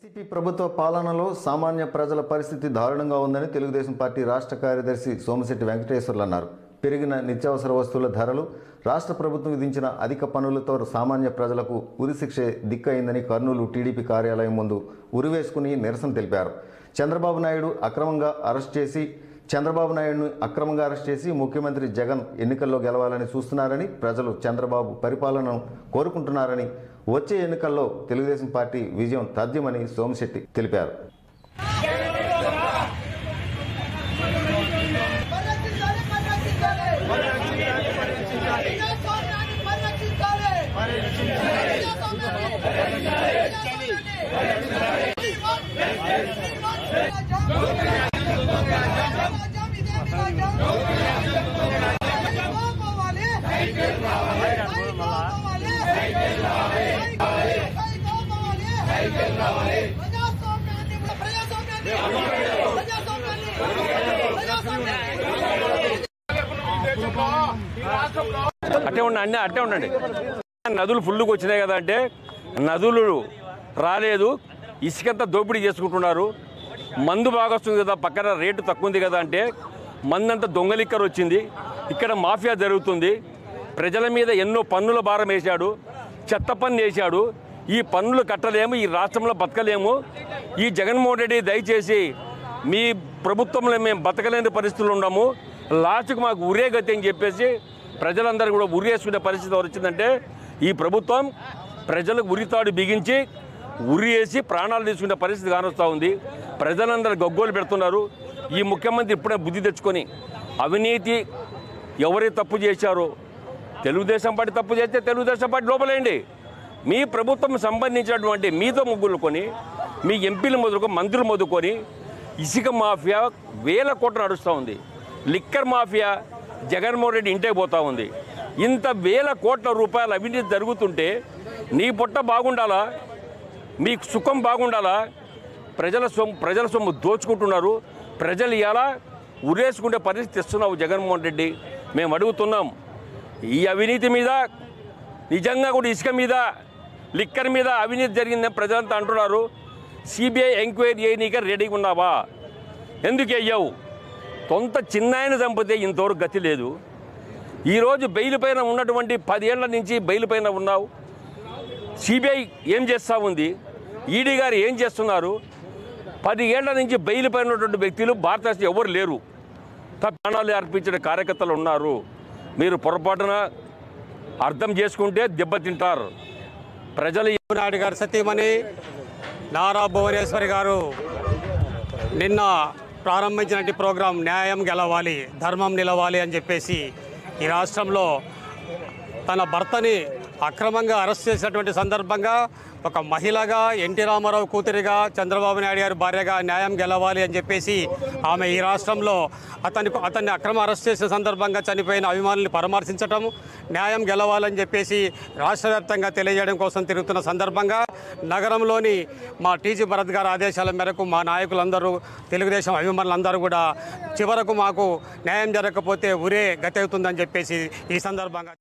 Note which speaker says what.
Speaker 1: YCP ప్రభుత్వ పాలనలో సామాన్య ప్రజల పరిస్థితి దారుణంగా ఉందని తెలుగుదేశం పార్టీ రాష్ట్ర కార్యదర్శి సోమశెట్టి వెంకటేశ్వర్లు అన్నారు పెరిగిన నిత్యావసర వస్తువుల ధరలు రాష్ట్ర ప్రభుత్వం విధించిన అధిక పన్నులతో సామాన్య ప్రజలకు ఉరిశిక్షే దిక్కయిందని కర్నూలు టీడీపీ కార్యాలయం ముందు ఉరివేసుకుని నిరసన తెలిపారు చంద్రబాబు నాయుడు అక్రమంగా అరెస్ట్ చేసి చంద్రబాబు నాయుడును అక్రమంగా అరెస్ట్ చేసి ముఖ్యమంత్రి జగన్ ఎన్నికల్లో గెలవాలని చూస్తున్నారని ప్రజలు చంద్రబాబు పరిపాలనను కోరుకుంటున్నారని వచ్చే ఎన్నికల్లో తెలుగుదేశం పార్టీ విజయం తథ్యమని సోమశెట్టి తెలిపారు
Speaker 2: పరిరక్షించాలి పరిరక్షించాలి ప్రజాస్వామ్యాన్ని పరిరక్షించాలి ప్రజాస్వామ్యాన్ని పరిరక్షించాలి సమాజం ఇదే సమాజం పోవాలి ప్రజాస్వామ్యాన్ని ప్రజాస్వామ్యాన్ని ప్రజాస్వామ్యాన్ని ప్రజాస్వామ్యాన్ని
Speaker 3: అట్టే ఉండండి అన్నీ అట్టే ఉండండి నదులు ఫుల్గా వచ్చినాయి కదా అంటే నదులు రాలేదు ఇసుకంతా దోపిడీ చేసుకుంటున్నారు మందు బాగా వస్తుంది కదా పక్కన రేటు తక్కువ ఉంది కదా అంటే మందంతా దొంగలిక్కర్ వచ్చింది ఇక్కడ మాఫియా జరుగుతుంది ప్రజల మీద ఎన్నో పన్నుల భారం వేశాడు చెత్త పన్ను వేశాడు ఈ పన్నులు కట్టలేము ఈ రాష్ట్రంలో బతకలేము ఈ జగన్మోహన్ రెడ్డి దయచేసి మీ ప్రభుత్వంలో మేము బతకలేని పరిస్థితులు ఉన్నాము లాస్ట్కి మాకు ఉరే గతి అని చెప్పేసి ప్రజలందరూ కూడా ఉరేసుకునే పరిస్థితి వచ్చిందంటే ఈ ప్రభుత్వం ప్రజలకు ఉరితాడు బిగించి ఉరి వేసి ప్రాణాలు తీసుకునే పరిస్థితి కానొస్తూ ఉంది ప్రజలందరూ గగ్గోలు పెడుతున్నారు ఈ ముఖ్యమంత్రి ఇప్పుడే బుద్ధి తెచ్చుకొని అవినీతి ఎవరి తప్పు చేశారో తెలుగుదేశం పార్టీ తప్పు చేస్తే తెలుగుదేశం పార్టీ లోపలేండి మీ ప్రభుత్వం సంబంధించినటువంటి మీతో ముగ్గులు కొని మీ ఎంపీలు మొదలుకొని మంత్రులు మొదలుకొని ఇసుక మాఫియా వేల కోట్లు నడుస్తూ ఉంది లిక్కర్ మాఫియా జగన్మోహన్ రెడ్డి ఇంటికి పోతా ఉంది ఇంత వేల కోట్ల రూపాయల అవినీతి జరుగుతుంటే నీ పొట్ట బాగుండాలా మీ సుఖం బాగుండాలా ప్రజల సొమ్ము ప్రజల సొమ్ము దోచుకుంటున్నారు ప్రజలు ఎలా ఉరేసుకునే పరిస్థితి ఇస్తున్నావు జగన్మోహన్ రెడ్డి మేము అడుగుతున్నాం ఈ అవినీతి మీద నిజంగా కూడా ఇసుక మీద లిక్కర్ మీద అవినీతి జరిగిందని ప్రజలంతా అంటున్నారు సిబిఐ ఎంక్వైరీ చేయనీక రెడీగా ఉన్నావా ఎందుకు అయ్యావు సొంత చిన్నాయన చంపితే ఇంతవరకు గతి లేదు ఈరోజు బెయిల్ పైన ఉన్నటువంటి పదేళ్ల నుంచి బెయిల్ పైన ఉన్నావు సిబిఐ ఏం చేస్తూ ఉంది ఈడీ గారు ఏం చేస్తున్నారు పది ఏళ్ల నుంచి బెయిల్ పైన ఉన్నటువంటి వ్యక్తులు భారతదేశం ఎవరు లేరు తప్ప ప్రాణాలు అర్పించిన కార్యకర్తలు ఉన్నారు మీరు పొరపాటున అర్థం చేసుకుంటే దెబ్బతింటారు ప్రజలు
Speaker 4: నాయుడు గారు సతీమణి నారా భువనేశ్వరి గారు నిన్న ప్రారంభించినటువంటి ప్రోగ్రాం న్యాయం గెలవాలి ధర్మం నిలవాలి అని చెప్పేసి ఈ రాష్ట్రంలో తన భర్తని అక్రమంగా అరెస్ట్ చేసినటువంటి సందర్భంగా ఒక మహిళగా ఎన్టీ రామారావు కూతురిగా చంద్రబాబు నాయుడు గారి భార్యగా న్యాయం గెలవాలి అని చెప్పేసి ఆమె ఈ రాష్ట్రంలో అతని అతన్ని అక్రమ అరెస్ట్ చేసిన సందర్భంగా చనిపోయిన అభిమానుల్ని పరామర్శించటం న్యాయం గెలవాలని చెప్పేసి రాష్ట్ర వ్యాప్తంగా తెలియజేయడం కోసం తిరుగుతున్న సందర్భంగా నగరంలోని మా టీజీ భరత్ గారి ఆదేశాల మేరకు మా నాయకులందరూ తెలుగుదేశం అభిమానులందరూ కూడా చివరకు మాకు న్యాయం జరగకపోతే ఉరే గతి అవుతుందని చెప్పేసి ఈ సందర్భంగా